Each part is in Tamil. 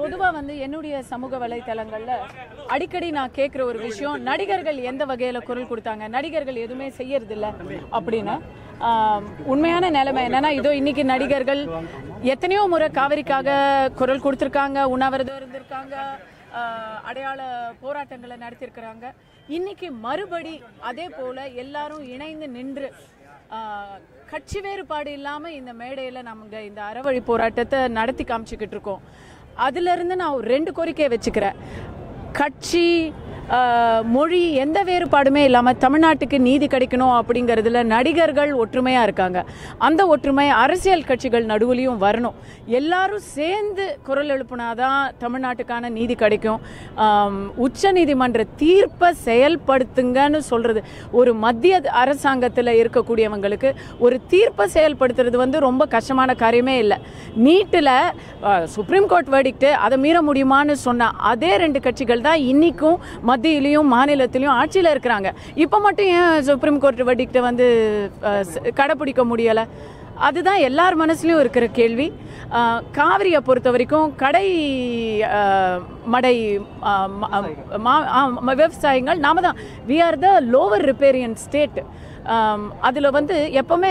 பொதுவா வந்து என்னுடைய சமூக வலைத்தளங்கள்ல அடிக்கடி நான் கேட்குற ஒரு விஷயம் நடிகர்கள் எந்த வகையில குரல் கொடுத்தாங்க நடிகர்கள் எதுவுமே செய்யறது இல்ல அப்படின்னு ஆம், உண்மையான நிலைமை என்னன்னா இதோ இன்னைக்கு நடிகர்கள் எத்தனையோ முறை காவிரிக்காக குரல் கொடுத்துருக்காங்க உண்ணாவிரதம் இருந்திருக்காங்க ஆஹ், அடையாள போராட்டங்களை நடத்தியிருக்கிறாங்க இன்னைக்கு மறுபடி அதே போல எல்லாரும் இணைந்து நின்று ஆஹ், கட்சி வேறுபாடு இல்லாம இந்த மேடையில நமக்கு இந்த அறவழி போராட்டத்தை நடத்தி காமிச்சுக்கிட்டு இருக்கோம் அதுல இருந்து நான் ஒரு ரெண்டு கோரிக்கையை வச்சுக்கிறேன் கட்சி ஆஹ், மொழி எந்த வேறுபாடுமே இல்லாமல் தமிழ்நாட்டுக்கு நீதி கிடைக்கணும் அப்படிங்கிறதுல நடிகர்கள் ஒற்றுமையாக இருக்காங்க அந்த ஒற்றுமை அரசியல் கட்சிகள் நடுவுலையும் வரணும் எல்லாரும் சேர்ந்து குரல் எழுப்புனாதான் தமிழ்நாட்டுக்கான நீதி கிடைக்கும் ஆம், உச்ச நீதிமன்ற தீர்ப்பை செயல்படுத்துங்கன்னு சொல்றது ஒரு மத்திய அரசாங்கத்தில் இருக்கக்கூடியவங்களுக்கு ஒரு தீர்ப்பை செயல்படுத்துறது வந்து ரொம்ப கஷ்டமான காரியமே இல்லை நீட்டில் சுப்ரீம் கோர்ட் வேடிக்கிட்டு அதை மீற முடியுமான்னு சொன்ன அதே ரெண்டு கட்சிகள் தான் இன்னைக்கும் மத்தியிலையும் மாநிலத்திலையும் ஆட்சியில் இருக்கிறாங்க இப்போ மட்டும் ஏன் சுப்ரீம் கோர்ட் வேடிக்கிட்ட வந்து அஹ், ச- கடைப்பிடிக்க முடியலை அதுதான் எல்லார் மனசுலையும் இருக்கிற கேள்வி அஹ், காவிரியை பொறுத்த வரைக்கும் கடை அஹ், மடை அஹ், ம- மா- ஆ, ம- விவசாயிகள் நாம தான் we are the lower riparian state அதில் வந்து எப்பவுமே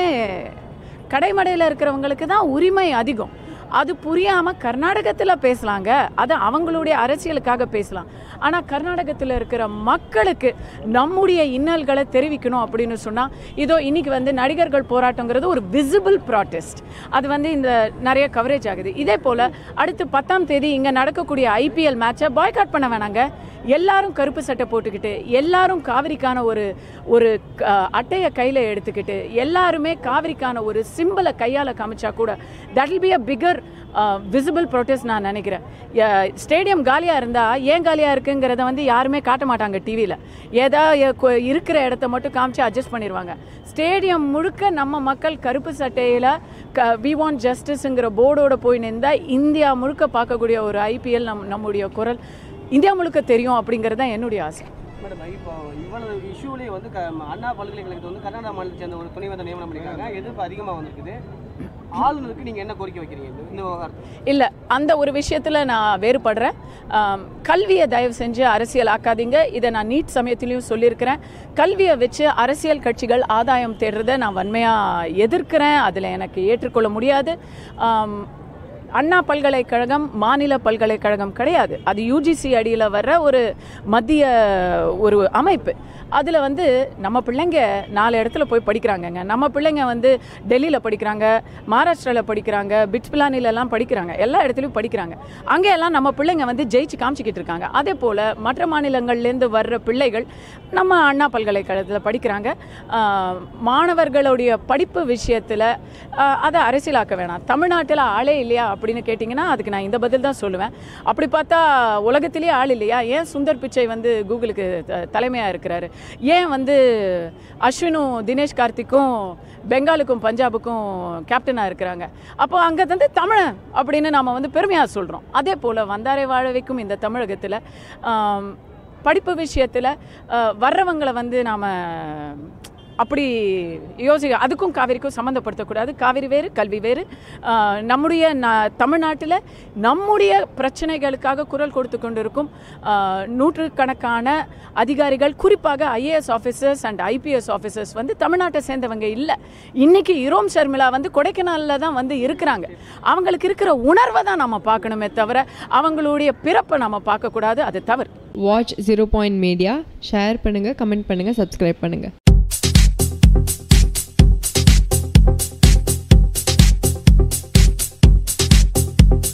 கடைமடையில் இருக்கிறவங்களுக்கு தான் உரிமை அதிகம் அது புரியாம கர்நாடகத்துல பேசலாங்க அது அவங்களுடைய அரசியலுக்காக பேசலாம் ஆனா கர்நாடகத்துல இருக்கிற மக்களுக்கு நம்முடைய இன்னல்களை தெரிவிக்கணும் அப்படின்னு சொன்னா இதோ இன்னைக்கு வந்து நடிகர்கள் போராட்டங்கிறது ஒரு விசிபிள் ப்ராட்டஸ்ட் அது வந்து இந்த நிறைய கவரேஜ் ஆகுது இதே போல அடுத்து பத்தாம் தேதி இங்க நடக்கக்கூடிய ஐபிஎல் மேட்சை பாய்காட் பண்ண வேணாங்க எல்லாரும் கருப்பு சட்டை போட்டுக்கிட்டு எல்லாரும் காவிரிக்கான ஒரு ஒரு க- அட்டையை கையில் எடுத்துக்கிட்டு எல்லாருமே காவிரிக்கான ஒரு சிம்பிளை கையால் காமிச்சா கூட that will be a bigger visible protest நான் நினைக்கிறேன் ஸ்டேடியம் காலியாக இருந்தால் ஏன் காலியாக இருக்குங்கிறத வந்து யாருமே காட்ட மாட்டாங்க டிவியில் ஏதா எ- கொ- இருக்கிற இடத்த மட்டும் காமிச்சு அட்ஜஸ்ட் பண்ணிடுவாங்க ஸ்டேடியம் முழுக்க நம்ம மக்கள் கருப்பு சட்டையில் க வி வாண்ட் ஜஸ்டிஸுங்கிற போர்டோட போய் நின்றா இந்தியா முழுக்க பார்க்கக்கூடிய ஒரு ஐபிஎல் நம் நம்முடைய குரல் இந்தியா முழுக்க தெரியும் அப்படிங்கிறது தான் என்னுடைய ஆசை மேடம் இப்போ இவ்வளவு இஷ்யூலேயே வந்து க- அண்ணா பல்கலைக்கழகத்தை வந்து கர்நாடகா மாநிலத்தை சேர்ந்த ஒரு துணைவேந்தர் நியமனம் பண்ணியிருக்காங்க எதிர்ப்பு அதிகமாக வந்திருக்குது ஆளுநருக்கு நீங்கள் என்ன கோரிக்கை வைக்கிறீங்க இந்த- இந்த விவகாரத்தில் இல்லை அந்த ஒரு விஷயத்தில் நான் வேறுபடுறேன் ஆம், கல்வியை தயவு செஞ்சு அரசியல் ஆக்காதீங்க இதை நான் நீட் சமயத்திலையும் சொல்லியிருக்கிறேன் கல்வியை வச்சு அரசியல் கட்சிகள் ஆதாயம் தேடுறதை நான் வன்மையாக எதிர்க்கிறேன் அதில் எனக்கு ஏற்றுக்கொள்ள முடியாது ஆம், அண்ணா பல்கலைக்கழகம் மாநில பல்கலைக்கழகம் கிடையாது அது யூஜிசி அடியில் வர்ற ஒரு மத்திய ஒரு அமைப்பு அதில் வந்து நம்ம பிள்ளைங்க நாலு இடத்துல போய் படிக்கிறாங்கங்க நம்ம பிள்ளைங்க வந்து டெல்லியில் படிக்கிறாங்க மகாராஷ்டிராவில் படிக்கிறாங்க பிட்ஸ் பிலானிலலாம் படிக்கிறாங்க எல்லா இடத்துலையும் படிக்கிறாங்க அங்கே எல்லாம் நம்ம பிள்ளைங்க வந்து ஜெயிச்சு காமிச்சிக்கிட்டு இருக்காங்க அதே போல் மற்ற மாநிலங்கள்லேருந்து வர்ற பிள்ளைகள் நம்ம அண்ணா பல்கலைக்கழகத்தில் படிக்கிறாங்க ஆஹ், மாணவர்களுடைய படிப்பு விஷயத்தில் அதை அரசியலாக்க வேணாம் தமிழ்நாட்டில் ஆளே இல்லையா அப்படின்னு கேட்டிங்கன்னா அதுக்கு நான் இந்த பதில் தான் சொல்லுவேன் அப்படி பார்த்தா உலகத்திலேயே ஆள் இல்லையா ஏன் சுந்தர் பிச்சை வந்து கூகுளுக்கு தலைமையாக இருக்கிறாரு ஏன் வந்து அஸ்வினும் தினேஷ் கார்த்திக்கும் பெங்காலுக்கும் பஞ்சாபுக்கும் கேப்டனாக இருக்கிறாங்க அப்போ அங்கே வந்து தமிழன் அப்படின்னு நாம் வந்து பெருமையாக சொல்கிறோம் அதே போல் வந்தாரை வாழ வைக்கும் இந்த தமிழகத்தில் படிப்பு விஷயத்தில் வர்றவங்களை வந்து நாம் அப்படி யோசிக்க அதுக்கும் காவிரிக்கும் சம்மந்தப்படுத்தக்கூடாது காவிரி வேறு கல்வி வேறு ஆஹ் நம்முடைய ந தமிழ்நாட்டில் நம்முடைய பிரச்சனைகளுக்காக குரல் கொடுத்து கொண்டிருக்கும் ஆஹ் நூற்றுக்கணக்கான அதிகாரிகள் குறிப்பாக IAS officers and IPS officers வந்து தமிழ்நாட்டை சேர்ந்தவங்க இல்லை இன்னைக்கு இரோம் ஷர்மிளா வந்து கொடைக்கானலில் தான் வந்து இருக்கிறாங்க அவங்களுக்கு இருக்கிற உணர்வை தான் நம்ம பார்க்கணுமே தவிர அவங்களுடைய பிறப்பை நம்ம பார்க்கக்கூடாது அது தவறு watch zero point media share பண்ணுங்கள் கமெண்ட் பண்ணுங்கள் சப்ஸ்கிரைப் பண்ணுங்கள்